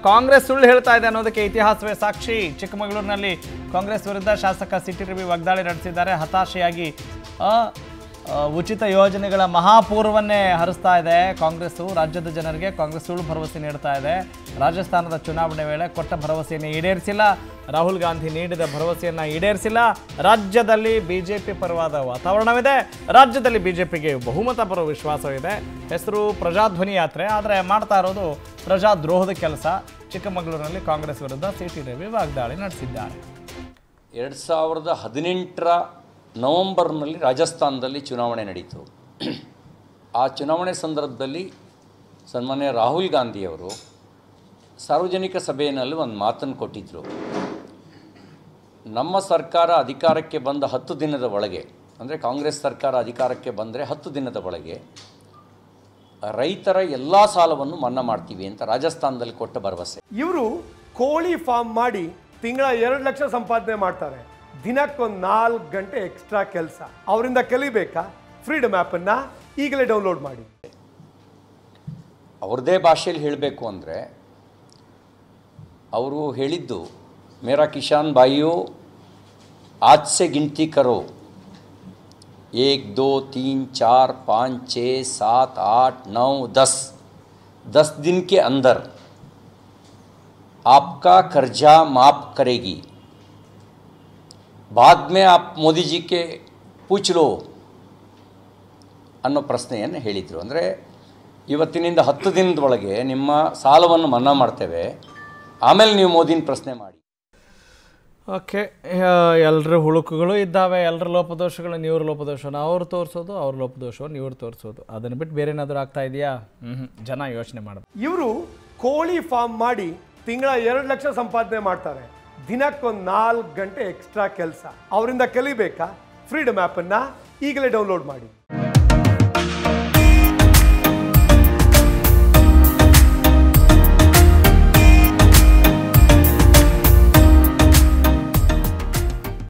ಕಾಂಗ್ರೆಸ್ ಸುಳ್ಳು ಹೇಳ್ತಾ ಇದೆ ಅನ್ನೋದಕ್ಕೆ ಇತಿಹಾಸವೇ ಸಾಕ್ಷಿ ಚಿಕ್ಕಮಗಳೂರಿನಲ್ಲಿ ಕಾಂಗ್ರೆಸ್ ವಿರುದ್ಧ ಶಾಸಕ ಸಿಟಿ ರವಿ ವಾಗ್ದಾಳಿ ನಡೆಸಿದ್ದಾರೆ ಹತಾಶೆಯಾಗಿ ಆ, ಆ, ಉಚಿತ ಯೋಜನೆಗಳ ಮಹಾಪೂರ್ವನ್ನೇ ಹರಿಸ್ತಾ ಇದೆ ಕಾಂಗ್ರೆಸ್ಸು ರಾಜ್ಯದ ಜನರಿಗೆ ಕಾಂಗ್ರೆಸ್ ಸುಳ್ಳು ಭರವಸೆ ನೀಡ್ತಾ ಇದೆ ರಾಜಸ್ಥಾನದ ಚುನಾವಣೆ ವೇಳೆ ಕೊಟ್ಟ ಭರವಸೆಯನ್ನು ಈಡೇರಿಸಿಲ್ಲ ರಾಹುಲ್ ಗಾಂಧಿ ನೀಡಿದ ಭರವಸೆಯನ್ನು ಈಡೇರಿಸಿಲ್ಲ ರಾಜ್ಯದಲ್ಲಿ ಬಿಜೆಪಿ ಪರವಾದ ವಾತಾವರಣವಿದೆ ರಾಜ್ಯದಲ್ಲಿ ಬಿಜೆಪಿಗೆ ಬಹುಮತ ಬರುವ ವಿಶ್ವಾಸವಿದೆ ಹೆಸರು ಪ್ರಜಾಧ್ವನಿ ಯಾತ್ರೆ ಆದರೆ ಮಾಡ್ತಾ ಇರೋದು ಪ್ರಜಾದ್ರೋಹದ ಕೆಲಸ ಚಿಕ್ಕಮಗಳೂರಿನಲ್ಲಿ ಕಾಂಗ್ರೆಸ್ ವಿರುದ್ಧ ಸಿ ಟಿ ರವಿ ವಾಗ್ದಾಳಿ ನಡೆಸಿದ್ದಾರೆ ಎರಡು ಸಾವಿರದ ಹದಿನೆಂಟರ ನವಂಬರ್ನಲ್ಲಿ ರಾಜಸ್ಥಾನದಲ್ಲಿ ಚುನಾವಣೆ ನಡೀತು ಆ ಚುನಾವಣೆ ಸಂದರ್ಭದಲ್ಲಿ ಸನ್ಮಾನ್ಯ ರಾಹುಲ್ ಗಾಂಧಿಯವರು ಸಾರ್ವಜನಿಕ ಸಭೆಯಲ್ಲಿ ಒಂದು ಮಾತನ್ನು ಕೊಟ್ಟಿದ್ದರು ನಮ್ಮ ಸರ್ಕಾರ ಅಧಿಕಾರಕ್ಕೆ ಬಂದ ಹತ್ತು ದಿನದ ಒಳಗೆ ಅಂದರೆ ಕಾಂಗ್ರೆಸ್ ಸರ್ಕಾರ ಅಧಿಕಾರಕ್ಕೆ ಬಂದರೆ ಹತ್ತು ದಿನದ ಒಳಗೆ ರೈತರ ಎಲ್ಲ ಸಾಲವನ್ನು ಮನ್ನಾ ಮಾಡ್ತೀವಿ ಅಂತ ರಾಜಸ್ಥಾನದಲ್ಲಿ ಕೊಟ್ಟ ಭರವಸೆ ಇವರು ಕೋಳಿ ಫಾರ್ಮ್ ಮಾಡಿ ತಿಂಗಳ ಎರಡು ಲಕ್ಷ ಸಂಪಾದನೆ ಮಾಡ್ತಾರೆ ದಿನಕ್ಕೊಂದು ನಾಲ್ಕು ಗಂಟೆ ಎಕ್ಸ್ಟ್ರಾ ಕೆಲಸ ಅವರಿಂದ ಕಲಿಬೇಕಾ ಫ್ರೀಡಮ್ ಆ್ಯಪನ್ನು ಈಗಲೇ ಡೌನ್ಲೋಡ್ ಮಾಡಿ ಅವ್ರದ್ದೇ ಭಾಷೆಯಲ್ಲಿ ಹೇಳಬೇಕು ಅಂದರೆ ಅವರು ಹೇಳಿದ್ದು ಮೇರಾ ಕಿಶಾನ್ ಬಾಯಿಯು ಆಜ್ ಸೆ ಗಿನತಿ ಕರೋ ಏಕ್ ದೋ ತೀನ್ ಚಾರ್ पाँच छः सात आठ नौ दस दस दिन के अंदर आपका कर्जा माफ़ करेगी बाद में आप मोदी जी के पूछ लो ಅನ್ನೋ ಪ್ರಶ್ನೆಯನ್ನು ಹೇಳಿದರು ಅಂದರೆ ಇವತ್ತಿನಿಂದ ಹತ್ತು ದಿನದೊಳಗೆ ನಿಮ್ಮ ಸಾಲವನ್ನು ಮನ್ನಾ ಮಾಡ್ತೇವೆ ಆಮೇಲೆ ನೀವು ಮೋದಿನ ಪ್ರಶ್ನೆ ಮಾಡಿ ಓಕೆ ಎಲ್ಲರ ಹುಳುಕುಗಳು ಇದ್ದಾವೆ ಎಲ್ಲರ ಲೋಪದೋಷಗಳನ್ನ ಇವ್ರ ಲೋಪದೋಷನ ಅವ್ರು ತೋರಿಸೋದು ಅವ್ರ ಲೋಪದೋಷವನ್ನು ಇವ್ರು ತೋರಿಸೋದು ಅದನ್ನು ಬಿಟ್ಟು ಬೇರೆ ಏನಾದರೂ ಆಗ್ತಾ ಇದೆಯಾ ಹ್ಞೂ ಜನ ಯೋಚನೆ ಮಾಡೋದು ಇವರು ಕೋಳಿ ಫಾರ್ಮ್ ಮಾಡಿ ತಿಂಗಳ ಎರಡು ಲಕ್ಷ ಸಂಪಾದನೆ ಮಾಡ್ತಾರೆ ದಿನಕ್ಕೊಂದು ನಾಲ್ಕು ಗಂಟೆ ಎಕ್ಸ್ಟ್ರಾ ಕೆಲಸ ಅವರಿಂದ ಕಲಿಬೇಕಾ ಫ್ರೀಡಮ್ ಆ್ಯಪನ್ನು ಈಗಲೇ ಡೌನ್ಲೋಡ್ ಮಾಡಿ